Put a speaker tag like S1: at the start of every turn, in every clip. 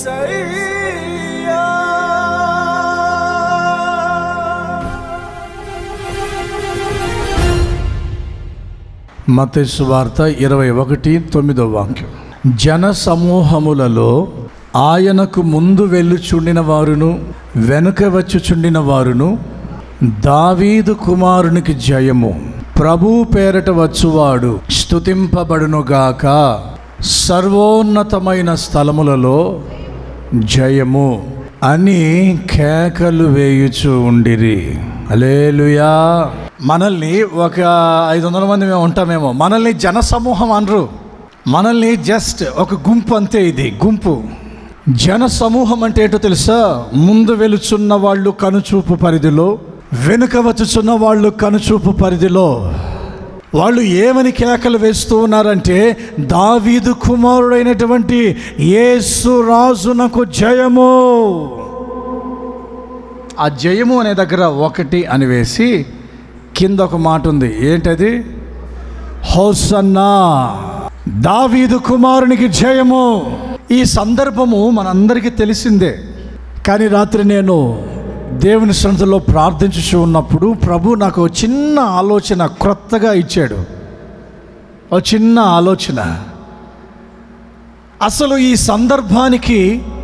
S1: యేసయ్యా
S2: మతేసు వార్త ఇరవై ఒకటి తొమ్మిదో వాక్యం జన సమూహములలో ఆయనకు ముందు వెళ్ళుచుండిన వారును వెనుక వచ్చుచుండిన వారును దావీదు కుమారునికి జయము ప్రభు పేరట వచ్చువాడు స్తుతింపబడునుగాక సర్వోన్నతమైన స్థలములలో జయము అని కేకలు వేయుచు ఉండిరి అలేలుయా మనల్ని ఒక ఐదు వందల మంది మేము ఉంటామేమో మనల్ని జన సమూహం అనరు మనల్ని జస్ట్ ఒక గుంపు అంతే ఇది గుంపు జన సమూహం అంటే ఏంటో తెలుసా ముందు వెలుచున్న వాళ్ళు కనుచూపు పరిధిలో వెనుక వచ్చుచున్న వాళ్ళు కనుచూపు పరిధిలో వాళ్ళు ఏమని కేకలు వేస్తూ ఉన్నారంటే దావీదు కుమారుడైనటువంటి యేసు రాజునకు జయము ఆ జయము అనే దగ్గర ఒకటి అని వేసి కింద ఒక మాట ఉంది ఏంటది హోసన్నా దావీదు కుమారునికి జయము ఈ సందర్భము మనందరికీ తెలిసిందే కానీ రాత్రి నేను దేవుని సన్నిధిలో ప్రార్థించుచు ఉన్నప్పుడు ప్రభు నాకు ఒక చిన్న ఆలోచన క్రొత్తగా ఇచ్చాడు ఒక చిన్న ఆలోచన అసలు ఈ సందర్భానికి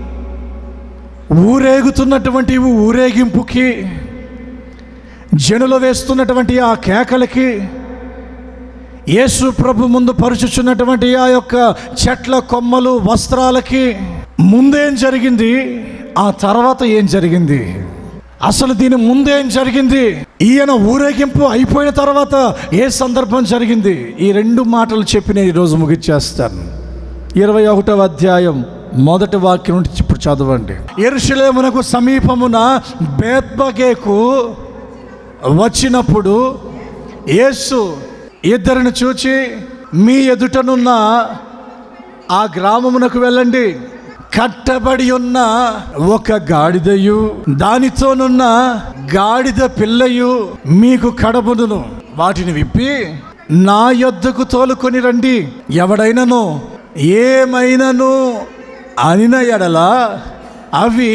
S2: ఊరేగుతున్నటువంటి ఊరేగింపుకి జనులు వేస్తున్నటువంటి ఆ కేకలకి యేసు ప్రభు ముందు పరుచుచున్నటువంటి ఆ యొక్క చెట్ల కొమ్మలు వస్త్రాలకి ముందేం జరిగింది ఆ తర్వాత ఏం జరిగింది అసలు దీని ముందేం జరిగింది ఈయన ఊరేగింపు అయిపోయిన తర్వాత ఏ సందర్భం జరిగింది ఈ రెండు మాటలు చెప్పి నేను ఈరోజు ముగిచ్చేస్తాను ఇరవై ఒకటవ అధ్యాయం మొదటి వాక్యం నుండి ఇప్పుడు చదవండి ఎరుషలేమునకు సమీపమున బేత్బగేకు వచ్చినప్పుడు యేసు ఇద్దరిని చూచి మీ ఎదుటనున్న ఆ గ్రామమునకు వెళ్ళండి కట్టబడి ఉన్న ఒక గాడిదయు దానితోనున్న గాడిద పిల్లయు మీకు కడబుదును వాటిని విప్పి నా యొద్దకు తోలుకొని రండి ఎవడైనను ఏమైనను అనిన ఎడల అవి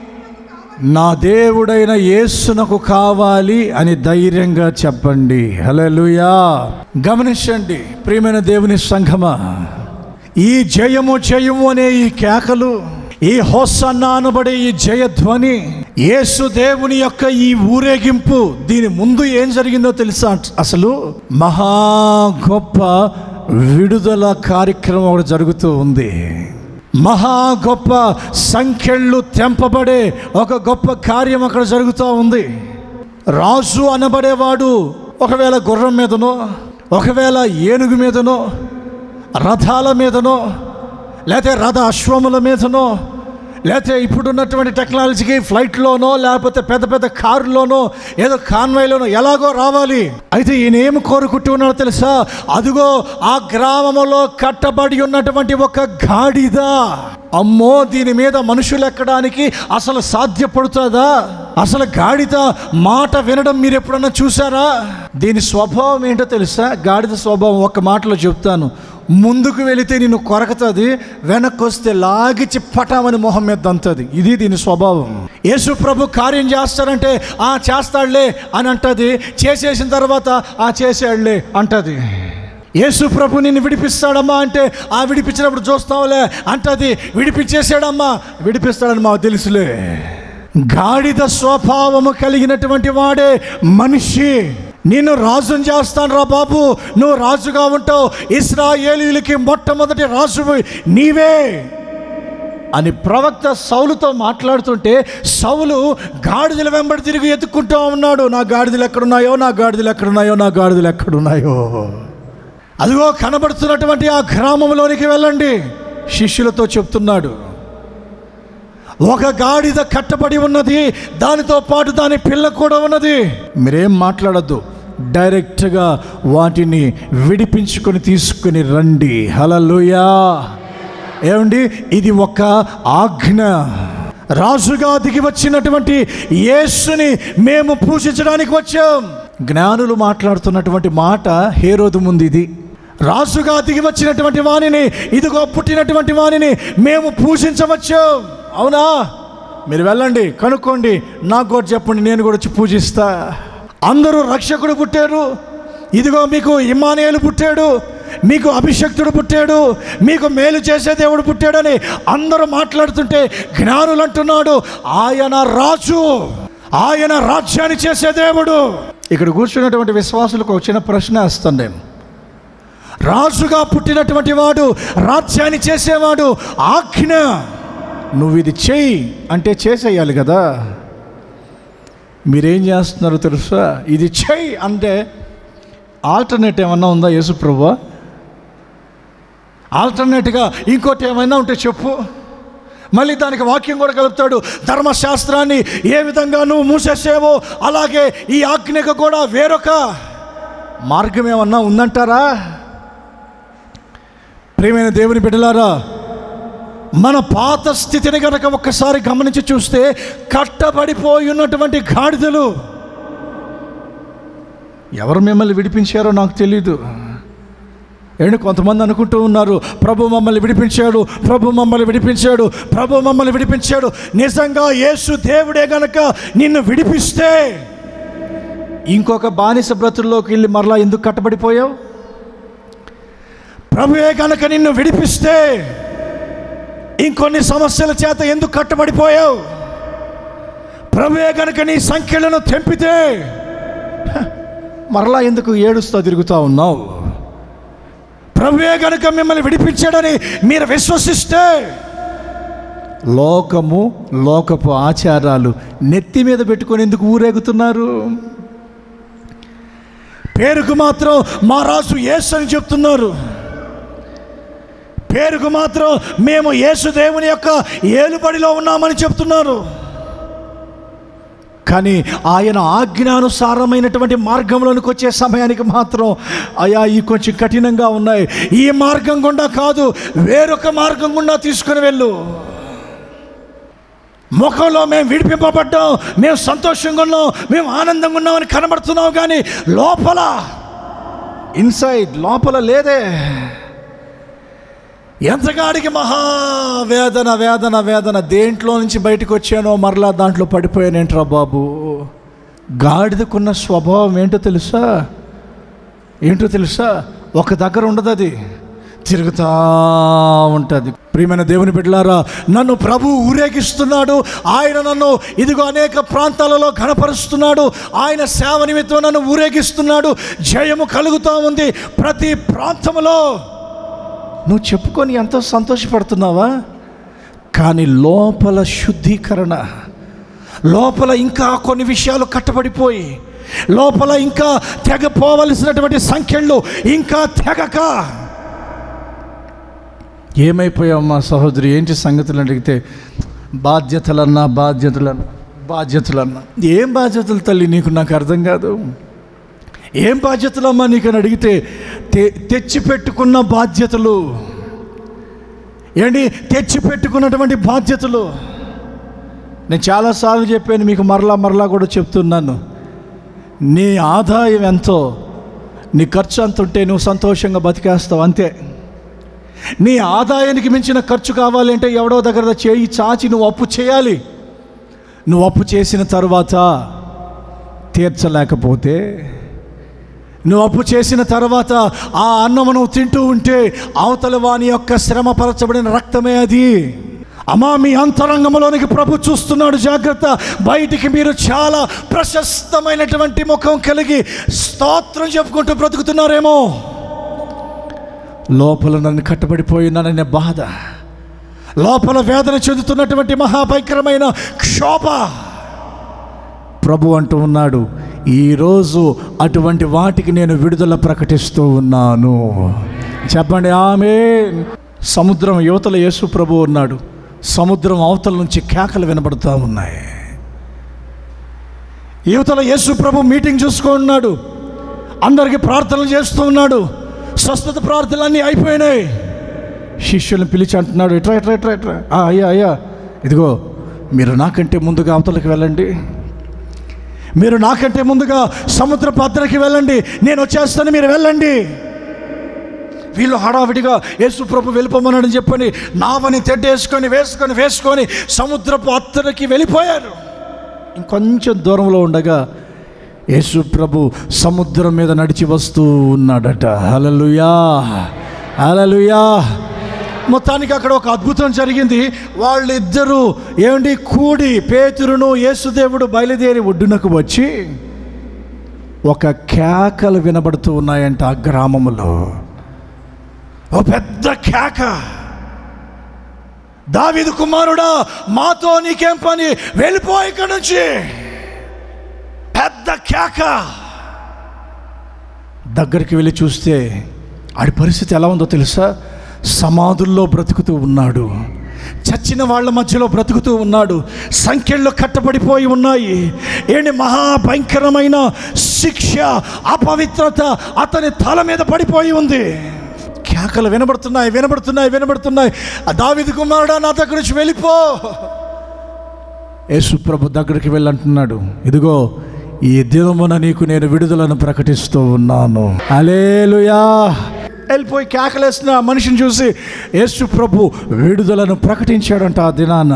S2: నా దేవుడైన యేసునకు కావాలి అని ధైర్యంగా చెప్పండి హల్లెలూయా గమనించండి ప్రియమైన దేవుని సంఘమా ఈ జయము జయము అనే ఈ కేకలు ఈ హోసన్న అనబడే ఈ జయధ్వని యేసు దేవుని యొక్క ఈ ఊరేగింపు దీని ముందు ఏం జరిగిందో తెలుసా అసలు మహా గొప్ప విడుదల కార్యక్రమం ఒకటి జరుగుతూ ఉంది మహా గొప్ప సంఖ్యలు తెంపబడే ఒక గొప్ప కార్యం అక్కడ జరుగుతూ ఉంది రాజు అనబడేవాడు ఒకవేళ గుర్రం మీదనో ఒకవేళ ఏనుగు మీదనో రథాల మీదనో లేకపోతే రథ అశ్వముల మీదనో లేకపోతే ఇప్పుడున్నటువంటి టెక్నాలజీకి ఫ్లైట్లోనో లేకపోతే పెద్ద పెద్ద కారులోనో ఏదో కాన్వాయ్లోనో ఎలాగో రావాలి అయితే ఈయన ఏమి కోరుకుంటూ ఉన్నాడో తెలుసా అదిగో ఆ గ్రామములో కట్టబడి ఉన్నటువంటి ఒక గాడిద అమ్మో దీని మీద మనుషులు ఎక్కడానికి అసలు సాధ్యపడుతుందా అసలు గాడిద మాట వినడం మీరు ఎప్పుడన్నా చూసారా దీని స్వభావం ఏంటో తెలుసా గాడిద స్వభావం ఒక మాటలో చెప్తాను ముందుకు వెళితే నిన్ను కొరకుతుంది వెనక్కి వస్తే లాగిచి పటామని మొహం మీద దంతది ఇది దీని స్వభావం యేసు ప్రభు కార్యం చేస్తాడంటే ఆ చేస్తాడులే అని అంటది చేసేసిన తర్వాత ఆ చేసాడులే అంటది యేసు ప్రభు నిన్ను విడిపిస్తాడమ్మా అంటే ఆ విడిపించినప్పుడు చూస్తావులే అంటది విడిపించేసాడమ్మా విడిపిస్తాడని మాకు తెలుసులే గాడిద స్వభావము కలిగినటువంటి వాడే మనిషి నిన్ను రాజుని చేస్తాను రా బాబు నువ్వు రాజుగా ఉంటావు ఇస్రాయేలీలకి మొట్టమొదటి రాజు నీవే అని ప్రవక్త సౌలుతో మాట్లాడుతుంటే సౌలు గాడిదల వెంబడి తిరిగి ఎత్తుక్కుంటూ ఉన్నాడు నా గాడిదలు ఎక్కడున్నాయో నా గాడిదలు ఎక్కడున్నాయో నా గాడిదలు ఎక్కడున్నాయో అదిగో కనబడుతున్నటువంటి ఆ గ్రామంలోనికి వెళ్ళండి శిష్యులతో చెప్తున్నాడు ఒక గాడిద కట్టబడి ఉన్నది దానితో పాటు దాని పిల్ల కూడా ఉన్నది మీరేం మాట్లాడద్దు డైరెక్ట్గా వాటిని విడిపించుకొని తీసుకొని రండి హలలుయా ఏమండి ఇది ఒక ఆజ్ఞ రాజుగా దిగి వచ్చినటువంటి యేసుని మేము పూజించడానికి వచ్చాం జ్ఞానులు మాట్లాడుతున్నటువంటి మాట హేరోదు ముందు ఇది రాజుగా దిగి వచ్చినటువంటి వాణిని ఇదిగో పుట్టినటువంటి వాణిని మేము పూజించవచ్చు అవునా మీరు వెళ్ళండి కనుక్కోండి నాకు కూడా చెప్పండి నేను కూడా వచ్చి పూజిస్తా అందరూ రక్షకుడు పుట్టారు ఇదిగో మీకు ఇమానియలు పుట్టాడు మీకు అభిషక్తుడు పుట్టాడు మీకు మేలు చేసే దేవుడు పుట్టాడని అందరూ మాట్లాడుతుంటే జ్ఞానులు అంటున్నాడు ఆయన రాజు ఆయన రాజ్యాన్ని చేసే దేవుడు ఇక్కడ కూర్చున్నటువంటి విశ్వాసులకు ఒక చిన్న ప్రశ్న వేస్తాను నేను రాజుగా పుట్టినటువంటి వాడు రాజ్యాన్ని చేసేవాడు ఆజ్ఞ నువ్వు ఇది చెయ్యి అంటే చేసేయాలి కదా మీరేం చేస్తున్నారో తెలుసా ఇది చెయ్యి అంటే ఆల్టర్నేట్ ఏమన్నా ఉందా యేసు ప్రభు ఆల్టర్నేట్గా ఇంకోటి ఏమైనా ఉంటే చెప్పు మళ్ళీ దానికి వాక్యం కూడా కలుపుతాడు ధర్మశాస్త్రాన్ని ఏ విధంగా నువ్వు మూసేసేవో అలాగే ఈ ఆజ్ఞకు కూడా వేరొక మార్గం ఏమన్నా ఉందంటారా ప్రియమైన దేవుని బిడ్డలారా మన పాత స్థితిని కనుక ఒక్కసారి గమనించి చూస్తే కట్టబడిపోయి ఉన్నటువంటి గాడిదలు ఎవరు మిమ్మల్ని విడిపించారో నాకు తెలీదు ఏంటి కొంతమంది అనుకుంటూ ఉన్నారు ప్రభు మమ్మల్ని విడిపించాడు ప్రభు మమ్మల్ని విడిపించాడు ప్రభు మమ్మల్ని విడిపించాడు నిజంగా యేసు దేవుడే గనక నిన్ను విడిపిస్తే ఇంకొక బానిస బ్రతుల్లోకి వెళ్ళి మరలా ఎందుకు కట్టబడిపోయావు ప్రభువే గనక నిన్ను విడిపిస్తే ఇంకొన్ని సమస్యల చేత ఎందుకు కట్టబడిపోయావు ప్రభువే గనక నీ సంఖ్యలను తెంపితే హ, మరలా ఎందుకు ఏడుస్తూ తిరుగుతూ ఉన్నావు ప్రభువే గనుక మిమ్మల్ని విడిపించాడని మీరు విశ్వసిస్తే లోకము లోకపు ఆచారాలు నెత్తి మీద పెట్టుకొని ఎందుకు ఊరేగుతున్నారు పేరుకు మాత్రం మా రాజు యేసు అని చెప్తున్నారు పేరుకు మాత్రం మేము యేసు దేవుని యొక్క ఏలుబడిలో ఉన్నామని చెప్తున్నారు కానీ ఆయన ఆజ్ఞానుసారమైనటువంటి మార్గంలోనికి వచ్చే సమయానికి మాత్రం అయా ఈ కొంచెం కఠినంగా ఉన్నాయి ఈ మార్గం గుండా కాదు వేరొక మార్గం గుండా తీసుకుని వెళ్ళు ముఖంలో మేము విడిపింపబడ్డాం మేము సంతోషంగా ఉన్నాం మేము ఆనందంగా ఉన్నామని కనబడుతున్నాం కానీ లోపల ఇన్సైడ్ లోపల లేదే ఎంతగాడికి మహా వేదన వేదన వేదన దేంట్లో నుంచి బయటకు వచ్చానో మరలా దాంట్లో పడిపోయానేంట్రా బాబు గాడిదకున్న స్వభావం ఏంటో తెలుసా ఏంటో తెలుసా ఒక దగ్గర ఉండదు అది తిరుగుతా ఉంటుంది ప్రియమైన దేవుని బిడ్డలారా నన్ను ప్రభు ఊరేగిస్తున్నాడు ఆయన నన్ను ఇదిగో అనేక ప్రాంతాలలో ఘనపరుస్తున్నాడు ఆయన సేవ నిమిత్తం నన్ను ఊరేగిస్తున్నాడు జయము కలుగుతూ ఉంది ప్రతి ప్రాంతములో నువ్వు చెప్పుకొని ఎంతో సంతోషపడుతున్నావా కానీ లోపల శుద్ధీకరణ లోపల ఇంకా కొన్ని విషయాలు కట్టబడిపోయి లోపల ఇంకా తెగపోవలసినటువంటి సంఖ్యలు ఇంకా తెగక ఏమైపోయావు మా సహోదరి ఏంటి సంగతులు అడిగితే బాధ్యతలన్నా బాధ్యతలన్నా బాధ్యతలన్నా ఏం బాధ్యతలు తల్లి నీకు నాకు అర్థం కాదు ఏం బాధ్యతలమ్మా నీకని అడిగితే తె తెచ్చి పెట్టుకున్న బాధ్యతలు ఏంటి తెచ్చి పెట్టుకున్నటువంటి బాధ్యతలు నేను చాలాసార్లు చెప్పాను మీకు మరలా మరలా కూడా చెప్తున్నాను నీ ఆదాయం ఎంతో నీ ఖర్చు అంత ఉంటే నువ్వు సంతోషంగా బతికేస్తావు అంతే నీ ఆదాయానికి మించిన ఖర్చు కావాలంటే ఎవడో దగ్గర చేయి చాచి నువ్వు అప్పు చేయాలి నువ్వు అప్పు చేసిన తర్వాత తీర్చలేకపోతే నువ్వు అప్పు చేసిన తర్వాత ఆ అన్నము నువ్వు తింటూ ఉంటే అవతల వాని యొక్క శ్రమపరచబడిన రక్తమే అది అమ్మా మీ అంతరంగంలోనికి ప్రభు చూస్తున్నాడు జాగ్రత్త బయటికి మీరు చాలా ప్రశస్తమైనటువంటి ముఖం కలిగి స్తోత్రం చెప్పుకుంటూ బ్రతుకుతున్నారేమో లోపల నన్ను కట్టబడిపోయినాననే బాధ లోపల వేదన చెందుతున్నటువంటి మహాభయంకరమైన క్షోభ ప్రభు అంటూ ఉన్నాడు ఈరోజు అటువంటి వాటికి నేను విడుదల ప్రకటిస్తూ ఉన్నాను చెప్పండి ఆమె సముద్రం యువతల యేసు ప్రభు ఉన్నాడు సముద్రం అవతల నుంచి కేకలు వినబడుతూ ఉన్నాయి యువతల యేసు ప్రభు మీటింగ్ చూసుకొని ఉన్నాడు అందరికీ ప్రార్థనలు చేస్తూ ఉన్నాడు స్వస్థత ప్రార్థనలు అన్నీ అయిపోయినాయి శిష్యులను పిలిచి అంటున్నాడు ఇట్రా ఇట్రా ఇట్రా ఇట్రా "ఆ, అయ్యా అయ్యా ఇదిగో మీరు నాకంటే ముందుగా అవతలకి వెళ్ళండి మీరు నాకంటే ముందుగా సముద్ర పాత్రకి వెళ్ళండి నేను వచ్చేస్తాను మీరు వెళ్ళండి వీళ్ళు హడావిడిగా యేసు ప్రభు వెళ్ళిపోమన్నాడని చెప్పని నావని తెడ్డేసుకొని వేసుకొని వేసుకొని సముద్రపు అత్తరికి వెళ్ళిపోయారు ఇంకొంచెం దూరంలో ఉండగా యేసు ప్రభు సముద్రం మీద నడిచి వస్తూ ఉన్నాడట హలలుయా హలలుయా మొత్తానికి అక్కడ ఒక అద్భుతం జరిగింది వాళ్ళిద్దరూ ఏమండి కూడి పేతురును యేసుదేవుడు బయలుదేరి ఒడ్డునకు వచ్చి ఒక కేకలు వినబడుతూ ఉన్నాయంట ఆ గ్రామములో ఓ పెద్ద కేక దావిదు కుమారుడా మాతో నీకేం పని వెళ్ళిపో ఇక్కడి నుంచి పెద్ద కేక దగ్గరికి వెళ్ళి చూస్తే ఆడి పరిస్థితి ఎలా ఉందో తెలుసా సమాధుల్లో బ్రతుకుతూ ఉన్నాడు చచ్చిన వాళ్ళ మధ్యలో బ్రతుకుతూ ఉన్నాడు సంఖ్యల్లో కట్టబడిపోయి ఉన్నాయి ఏంటి మహాభయంకరమైన శిక్ష అపవిత్రత అతని తల మీద పడిపోయి ఉంది కేకలు వినబడుతున్నాయి వినబడుతున్నాయి వినబడుతున్నాయి ఆ దావిది కుమారుడా నా దగ్గర నుంచి వెళ్ళిపో యేసు ప్రభు దగ్గరికి వెళ్ళంటున్నాడు ఇదిగో ఈ దినమున నీకు నేను విడుదలను ప్రకటిస్తూ ఉన్నాను అలేలుయా వెళ్ళిపోయి కేకలేసిన ఆ మనిషిని చూసి యేసు ప్రభు విడుదలను ప్రకటించాడంట ఆ దినాన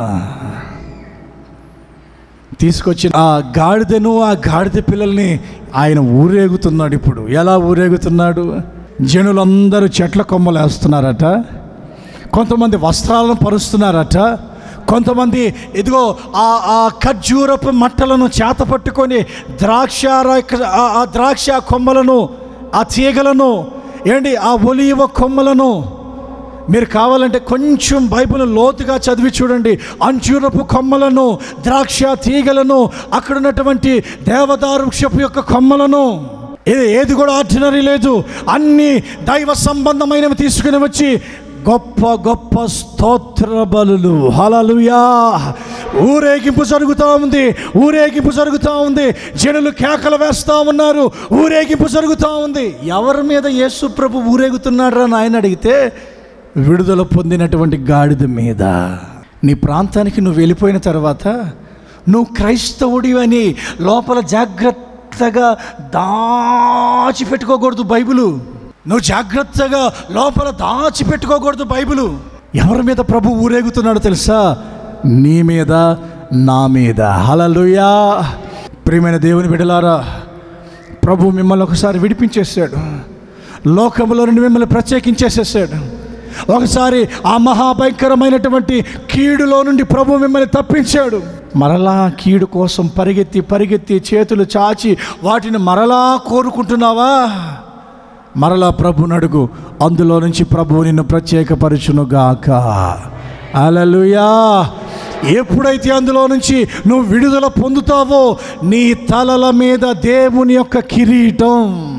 S2: తీసుకొచ్చి ఆ గాడిదను ఆ గాడిద పిల్లల్ని ఆయన ఊరేగుతున్నాడు ఇప్పుడు ఎలా ఊరేగుతున్నాడు జనులందరూ చెట్ల కొమ్మలు వేస్తున్నారట కొంతమంది వస్త్రాలను పరుస్తున్నారట కొంతమంది ఇదిగో ఆ ఆ ఖర్జూరపు మట్టలను చేత పట్టుకొని ద్రాక్ష ర- ఆ- ఆ ద్రాక్ష కొమ్మలను ఆ తీగలను ఏంటి ఆ ఒలివ కొమ్మలను మీరు కావాలంటే కొంచెం బైబిల్ లోతుగా చదివి చూడండి అంజూరపు కొమ్మలను ద్రాక్ష తీగలను అక్కడ ఉన్నటువంటి దేవదారు వృక్షపు యొక్క కొమ్మలను ఇది ఏది కూడా ఆర్డినరీ లేదు అన్ని దైవ సంబంధమైనవి తీసుకుని వచ్చి గొప్ప గొప్ప స్తోత్ర బలులు హలలుయా ఊరేగింపు జరుగుతూ ఉంది ఊరేగింపు జరుగుతూ ఉంది జనులు కేకలు వేస్తూ ఉన్నారు ఊరేగింపు జరుగుతూ ఉంది ఎవరి మీద యేసు ప్రభు ఊరేగుతున్నాడు అని ఆయన అడిగితే విడుదల పొందినటువంటి గాడిద మీద నీ ప్రాంతానికి నువ్వు వెళ్ళిపోయిన తర్వాత నువ్వు క్రైస్తవుడి అని లోపల జాగ్రత్తగా దాచిపెట్టుకోకూడదు బైబిలు నువ్వు జాగ్రత్తగా లోపల దాచిపెట్టుకోకూడదు బైబిలు ఎవరి మీద ప్రభు ఊరేగుతున్నాడో తెలుసా నీ మీద నా మీద హలలుయా ప్రియమైన దేవుని బిడలారా ప్రభు మిమ్మల్ని ఒకసారి విడిపించేశాడు లోకంలో నుండి మిమ్మల్ని ప్రత్యేకించేసేసాడు ఒకసారి ఆ మహాభయంకరమైనటువంటి కీడులో నుండి ప్రభు మిమ్మల్ని తప్పించాడు మరలా కీడు కోసం పరిగెత్తి పరిగెత్తి చేతులు చాచి వాటిని మరలా కోరుకుంటున్నావా మరలా ప్రభు నడుగు అందులో నుంచి ప్రభు నిన్ను ప్రత్యేకపరచునుగాక అలలుయా ఎప్పుడైతే అందులో నుంచి నువ్వు విడుదల పొందుతావో నీ తలల మీద దేవుని యొక్క కిరీటం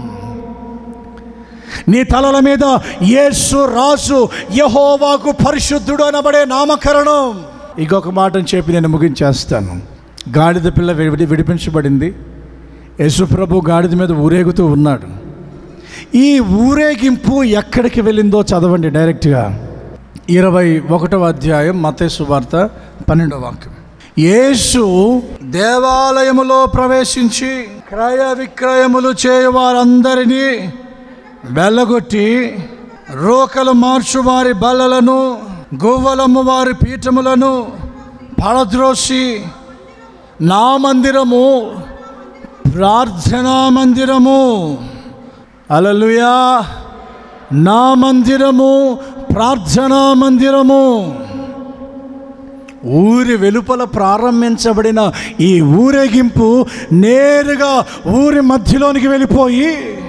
S2: నీ తలల మీద యేసు రాజు యహోవాకు పరిశుద్ధుడు అనబడే నామకరణం ఇంకొక మాటను చెప్పి నేను ముగించేస్తాను గాడిద పిల్ల విడి విడిపించబడింది యేసు ప్రభు గాడిద మీద ఊరేగుతూ ఉన్నాడు ఈ ఊరేగింపు ఎక్కడికి వెళ్ళిందో చదవండి డైరెక్ట్గా ఇరవై ఒకటవ అధ్యాయం మతేసు వార్త పన్నెండవ వాక్యం యేసు దేవాలయములో ప్రవేశించి క్రయ విక్రయములు చేయవారందరినీ వెళ్ళగొట్టి రోకలు మార్చు వారి బల్లలను గువ్వలమ్ము వారి పీఠములను పడద్రోసి నా మందిరము ప్రార్థనా మందిరము అలలుయా నా మందిరము ప్రార్థనా మందిరము ఊరి వెలుపల ప్రారంభించబడిన ఈ ఊరేగింపు నేరుగా ఊరి మధ్యలోనికి వెళ్ళిపోయి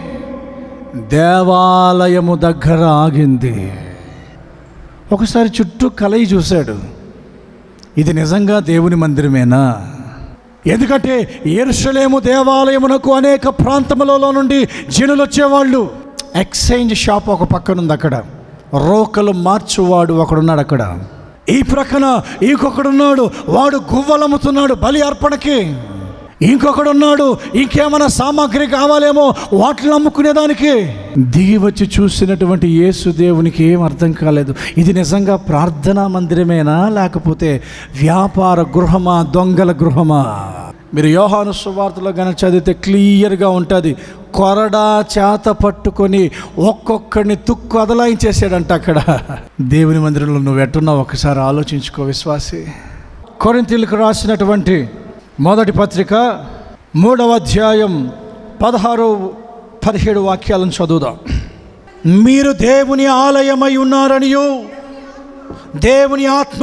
S2: దేవాలయము దగ్గర ఆగింది ఒకసారి చుట్టూ కలయి చూశాడు ఇది నిజంగా దేవుని మందిరమేనా ఎందుకంటే ఎరుసలేము దేవాలయమునకు అనేక ప్రాంతములలో నుండి జనులు వచ్చేవాళ్ళు ఎక్స్చేంజ్ షాప్ ఒక పక్కన ఉంది అక్కడ రోకలు మార్చువాడు ఒకడున్నాడు అక్కడ ఈ ప్రక్కన ఇంకొకడున్నాడు వాడు గువ్వలమ్ముతున్నాడు బలి అర్పణకి ఇంకొకడున్నాడు ఇంకేమైనా సామాగ్రి కావాలేమో వాటిని అమ్ముకునేదానికి దిగి వచ్చి చూసినటువంటి యేసు దేవునికి ఏం అర్థం కాలేదు ఇది నిజంగా ప్రార్థనా మందిరమేనా లేకపోతే వ్యాపార గృహమా దొంగల గృహమా మీరు యోహాను సువార్తలో కనుక చదివితే క్లియర్గా ఉంటుంది కొరడా చేత పట్టుకొని ఒక్కొక్కడిని తుక్కు అదలాయించేసాడంట అక్కడ దేవుని మందిరంలో నువ్వు ఎట్టున్నావు ఒకసారి ఆలోచించుకో విశ్వాసి కొరింతీలకు రాసినటువంటి మొదటి పత్రిక మూడవ అధ్యాయం పదహారు పదిహేడు వాక్యాలను చదువుదాం మీరు దేవుని ఆలయమై ఉన్నారనియు దేవుని ఆత్మ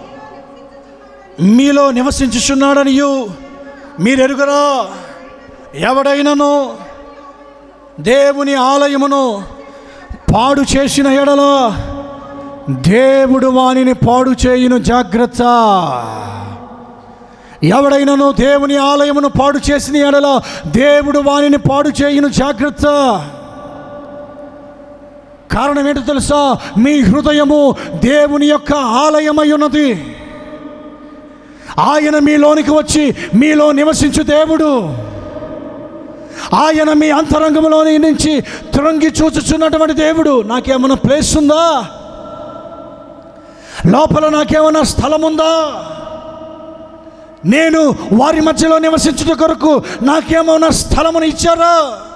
S2: మీలో నివసించుచున్నాడనియు మీరు ఎరుగరా ఎవడైనను దేవుని ఆలయమును పాడు చేసిన ఎడల దేవుడు వానిని పాడు చేయును జాగ్రత్త ఎవడైనను దేవుని ఆలయమును పాడు చేసిన ఎడల దేవుడు వానిని పాడు చేయును జాగ్రత్త కారణం ఏంటో తెలుసా మీ హృదయము దేవుని యొక్క ఆలయమై ఉన్నది ఆయన మీలోనికి వచ్చి మీలో నివసించు దేవుడు ఆయన మీ అంతరంగంలోని నుంచి తొంగి చూచుచున్నటువంటి దేవుడు నాకేమైనా ప్లేస్ ఉందా లోపల నాకేమైనా స్థలం ఉందా నేను వారి మధ్యలో నివసించుట కొరకు నాకేమైనా స్థలమును ఇచ్చారా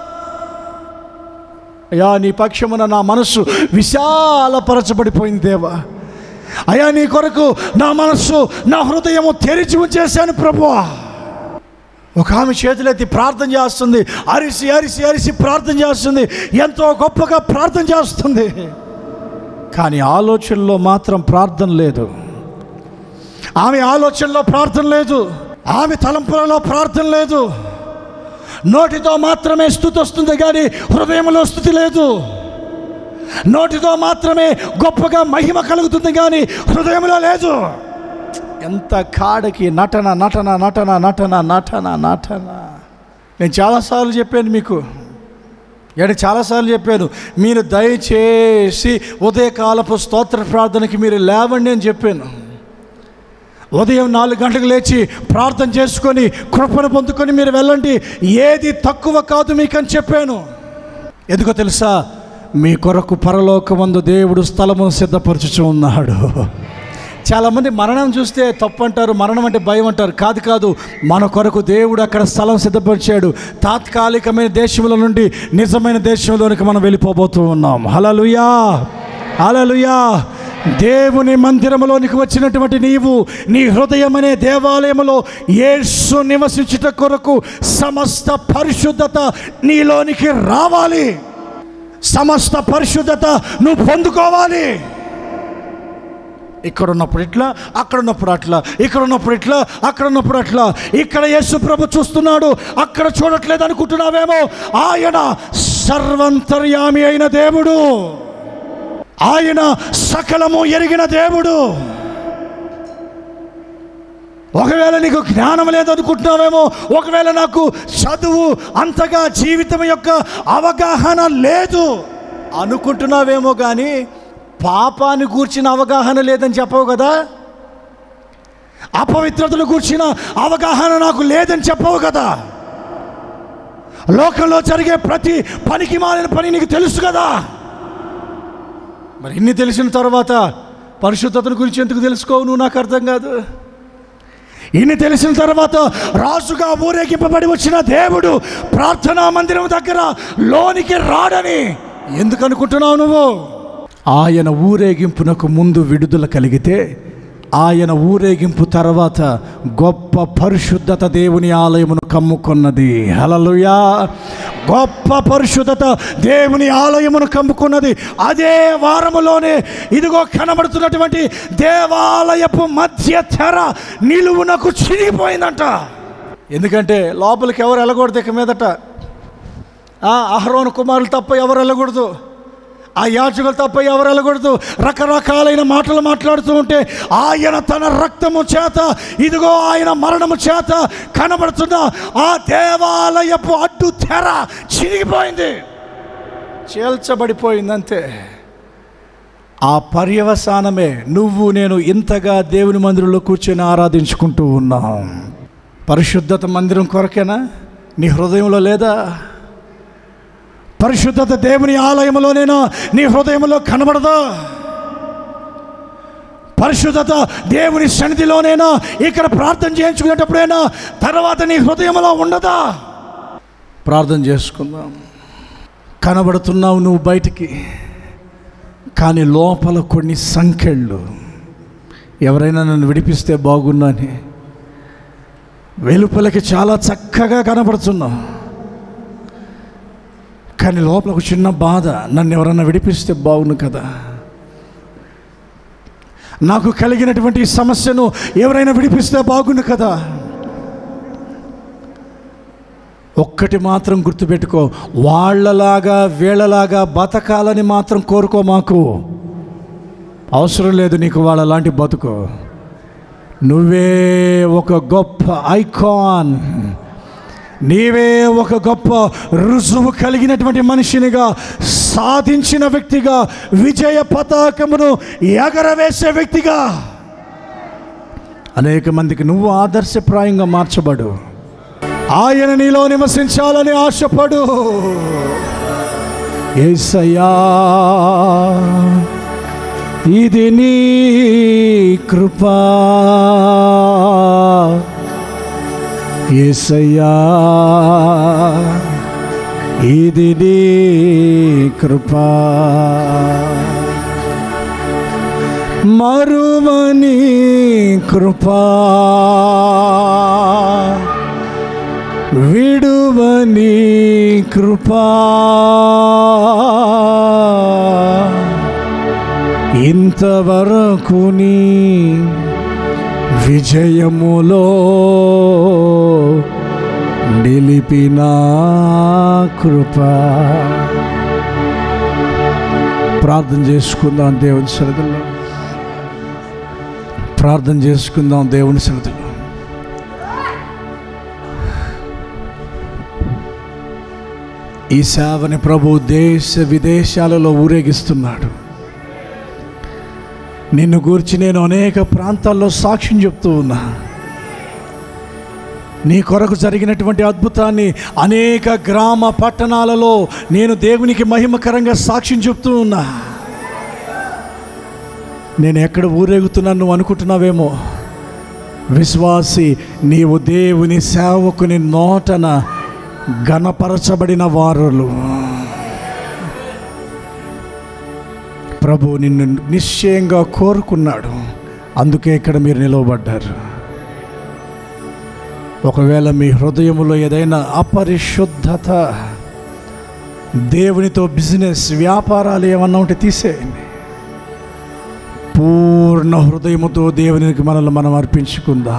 S2: అయ్యా నీ పక్షమున నా మనస్సు విశాలపరచబడిపోయింది దేవా అయ్యా నీ కొరకు నా మనస్సు నా హృదయము తెరిచి ఉంచేశాను ప్రభువా ఒక ఆమె చేతులెత్తి ప్రార్థన చేస్తుంది అరిసి అరిసి అరిసి ప్రార్థన చేస్తుంది ఎంతో గొప్పగా ప్రార్థన చేస్తుంది కానీ ఆలోచనలో మాత్రం ప్రార్థన లేదు ఆమె ఆలోచనలో ప్రార్థన లేదు ఆమె తలంపులలో ప్రార్థన లేదు నోటితో మాత్రమే స్థుతి వస్తుంది కానీ హృదయంలో స్థుతి లేదు నోటితో మాత్రమే గొప్పగా మహిమ కలుగుతుంది కానీ హృదయంలో లేదు ఎంత కాడకి నటన నటన నటన నటన నటన నటన నేను చాలాసార్లు చెప్పాను మీకు ఏడు చాలాసార్లు చెప్పాను మీరు దయచేసి ఉదయకాలపు స్తోత్ర ప్రార్థనకి మీరు లేవండి అని చెప్పాను ఉదయం నాలుగు గంటలకు లేచి ప్రార్థన చేసుకొని కృపను పొందుకొని మీరు వెళ్ళండి ఏది తక్కువ కాదు మీకు అని చెప్పాను ఎందుకో తెలుసా మీ కొరకు పరలోకమందు దేవుడు స్థలము సిద్ధపరచుచు ఉన్నాడు చాలామంది మరణం చూస్తే తప్పు అంటారు మరణం అంటే భయం అంటారు కాదు కాదు మన కొరకు దేవుడు అక్కడ స్థలం సిద్ధపరిచాడు తాత్కాలికమైన దేశంలో నుండి నిజమైన దేశంలోనికి మనం వెళ్ళిపోబోతూ ఉన్నాం హలలుయా హలలుయా దేవుని మందిరములోనికి వచ్చినటువంటి నీవు నీ హృదయం అనే దేవాలయములో యేసు నివసించుట కొరకు సమస్త పరిశుద్ధత నీలోనికి రావాలి సమస్త పరిశుద్ధత నువ్వు పొందుకోవాలి ఇక్కడ ఉన్నప్పుడు ఇట్లా అక్కడ ఉన్నప్పుడు అట్లా ఇక్కడ ఉన్నప్పుడు ఇట్లా అక్కడ ఉన్నప్పుడు అట్లా ఇక్కడ యేసు ప్రభు చూస్తున్నాడు అక్కడ చూడట్లేదు అనుకుంటున్నావేమో ఆయన సర్వంతర్యామి అయిన దేవుడు ఆయన సకలము ఎరిగిన దేవుడు ఒకవేళ నీకు జ్ఞానం లేదనుకుంటున్నావేమో ఒకవేళ నాకు చదువు అంతగా జీవితం యొక్క అవగాహన లేదు అనుకుంటున్నావేమో కానీ పాపాన్ని గూర్చిన అవగాహన లేదని చెప్పవు కదా అపవిత్రతను గూర్చిన అవగాహన నాకు లేదని చెప్పవు కదా లోకంలో జరిగే ప్రతి పనికి మాలిన పని నీకు తెలుసు కదా మరి ఇన్ని తెలిసిన తర్వాత పరిశుద్ధతను గురించి ఎందుకు తెలుసుకోవు నువ్వు నాకు అర్థం కాదు ఇన్ని తెలిసిన తర్వాత రాజుగా ఊరేగింపబడి వచ్చిన దేవుడు ప్రార్థనా మందిరం దగ్గర లోనికి రాడని ఎందుకు అనుకుంటున్నావు నువ్వు ఆయన ఊరేగింపునకు ముందు విడుదల కలిగితే ఆయన ఊరేగింపు తర్వాత గొప్ప పరిశుద్ధత దేవుని ఆలయమును కమ్ముకున్నది హలలుయా గొప్ప పరిశుద్ధత దేవుని ఆలయమును కమ్ముకున్నది అదే వారములోనే ఇదిగో కనబడుతున్నటువంటి దేవాలయపు మధ్య తెర నిలువునకు చిరిగిపోయిందంట ఎందుకంటే లోపలికి ఎవరు వెళ్ళకూడదు ఇక మీదట ఆ అహరోను కుమారులు తప్ప ఎవరు వెళ్ళకూడదు ఆ యాజకులు తప్ప ఎవరు వెళ్ళకూడదు రకరకాలైన మాటలు మాట్లాడుతూ ఉంటే ఆయన తన రక్తము చేత ఇదిగో ఆయన మరణము చేత కనబడుతున్న ఆ దేవాలయపు అడ్డు తెర చిరిగిపోయింది చీల్చబడిపోయింది అంతే ఆ పర్యవసానమే నువ్వు నేను ఇంతగా దేవుని మందిరంలో కూర్చొని ఆరాధించుకుంటూ ఉన్నాం పరిశుద్ధత మందిరం కొరకేనా నీ హృదయంలో లేదా పరిశుద్ధత దేవుని ఆలయంలోనేనా నీ హృదయంలో కనబడదా పరిశుద్ధత దేవుని సన్నిధిలోనేనా ఇక్కడ ప్రార్థన చేయించుకునేటప్పుడైనా తర్వాత నీ హృదయంలో ఉండదా ప్రార్థన చేసుకుందాం కనబడుతున్నావు నువ్వు బయటికి కానీ లోపల కొన్ని సంఖ్యళ్ళు ఎవరైనా నన్ను విడిపిస్తే బాగున్నాని వెలుపలకి చాలా చక్కగా కనబడుతున్నావు కానీ లోపల ఒక చిన్న బాధ నన్ను ఎవరన్నా విడిపిస్తే బాగుండు కదా నాకు కలిగినటువంటి ఈ సమస్యను ఎవరైనా విడిపిస్తే బాగుండు కదా ఒక్కటి మాత్రం గుర్తుపెట్టుకో వాళ్ళలాగా వీళ్ళలాగా బతకాలని మాత్రం కోరుకో మాకు అవసరం లేదు నీకు వాళ్ళలాంటి బతుకు నువ్వే ఒక గొప్ప ఐకాన్ నీవే ఒక గొప్ప రుజువు కలిగినటువంటి మనిషినిగా సాధించిన వ్యక్తిగా విజయ పతాకమును ఎగరవేసే వ్యక్తిగా అనేక మందికి నువ్వు ఆదర్శప్రాయంగా మార్చబడు ఆయన నీలో నివసించాలని ఆశపడు ఏసయ్యా ఇది నీ కృపా ఏసయ్యా ఇది నీ కృపా మరువని కృపా విడువని కృపా ఇంతవరకు నీ విజయములో నిలిపిన కృప ప్రార్థన చేసుకుందాం దేవుని సరదలో ప్రార్థన చేసుకుందాం దేవుని సరదలో ఈ సేవని ప్రభు దేశ విదేశాలలో ఊరేగిస్తున్నాడు నిన్ను గూర్చి నేను అనేక ప్రాంతాల్లో సాక్ష్యం చెప్తూ ఉన్నా నీ కొరకు జరిగినటువంటి అద్భుతాన్ని అనేక గ్రామ పట్టణాలలో నేను దేవునికి మహిమకరంగా సాక్ష్యం చెప్తూ ఉన్నా నేను ఎక్కడ ఊరేగుతున్నాను నువ్వు అనుకుంటున్నావేమో విశ్వాసి నీవు దేవుని సేవకుని నోటన ఘనపరచబడిన వారులు ప్రభు నిన్ను నిశ్చయంగా కోరుకున్నాడు అందుకే ఇక్కడ మీరు నిలవబడ్డారు ఒకవేళ మీ హృదయములో ఏదైనా అపరిశుద్ధత దేవునితో బిజినెస్ వ్యాపారాలు ఏమన్నా ఉంటే తీసేయండి పూర్ణ హృదయముతో దేవునికి మనల్ని మనం అర్పించుకుందాం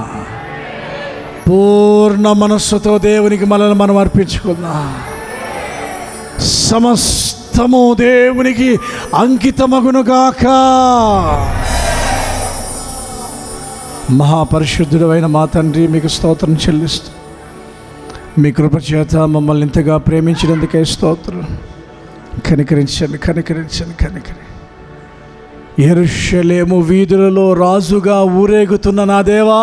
S2: పూర్ణ మనస్సుతో దేవునికి మనల్ని మనం అర్పించుకుందాం సమస్తము దేవునికి అంకితమగునుగాక మహాపరిశుద్ధుడు అయిన మా తండ్రి మీకు స్తోత్రం చెల్లిస్తూ మీ కృప చేత మమ్మల్ని ఇంతగా ప్రేమించినందుకే స్తోత్రం కనికరించండి కనికరించండి కనికరి ఎరుషలేము వీధులలో రాజుగా ఊరేగుతున్న నా దేవా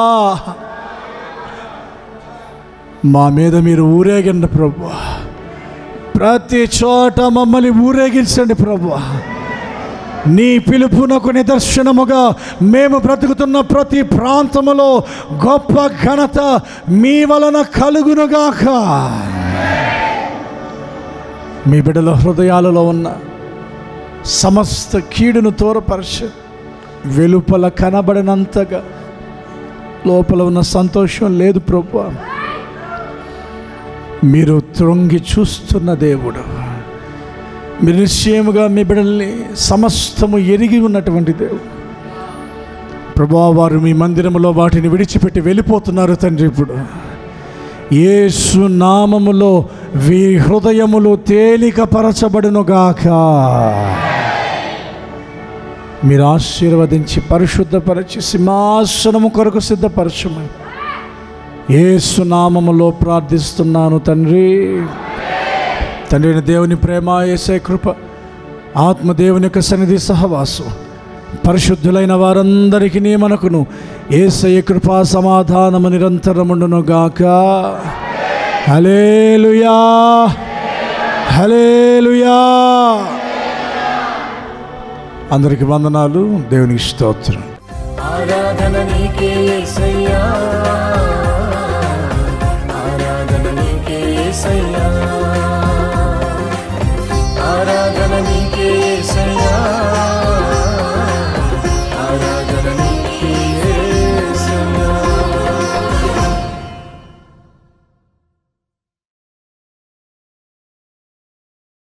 S2: మా మీద మీరు ఊరేగండి ప్రభు ప్రతి చోట మమ్మల్ని ఊరేగించండి ప్రభు నీ పిలుపునకు నిదర్శనముగా మేము బ్రతుకుతున్న ప్రతి ప్రాంతములో గొప్ప ఘనత మీ వలన కలుగునుగాక మీ బిడ్డల హృదయాలలో ఉన్న సమస్త కీడును తోరపరచ వెలుపల కనబడినంతగా లోపల ఉన్న సంతోషం లేదు ప్రభు మీరు త్రొంగి చూస్తున్న దేవుడు మీరు నిశ్చయముగా మీ బిడ్డల్ని సమస్తము ఎరిగి ఉన్నటువంటి దేవుడు ప్రభా వారు మీ మందిరములో వాటిని విడిచిపెట్టి వెళ్ళిపోతున్నారు తండ్రి ఇప్పుడు యేసు నామములో వీ హృదయములు తేలికపరచబడునుగాక మీరు ఆశీర్వదించి పరిశుద్ధపరచి సింహాసనము కొరకు సిద్ధపరచమని యేసు నామములో ప్రార్థిస్తున్నాను తండ్రి తండ్రి దేవుని ప్రేమ ఏసే కృప ఆత్మదేవుని యొక్క సన్నిధి సహవాసం పరిశుద్ధులైన వారందరికీ మనకును ఏసయ కృపా సమాధానము నిరంతరముండును గాక హలేలుయా హలేలుయా అందరికి వందనాలు దేవునికి స్తోత్రం
S1: ఆరాధన నీకే యేసయ్యా ఆరాధన నీకే యేసయ్యా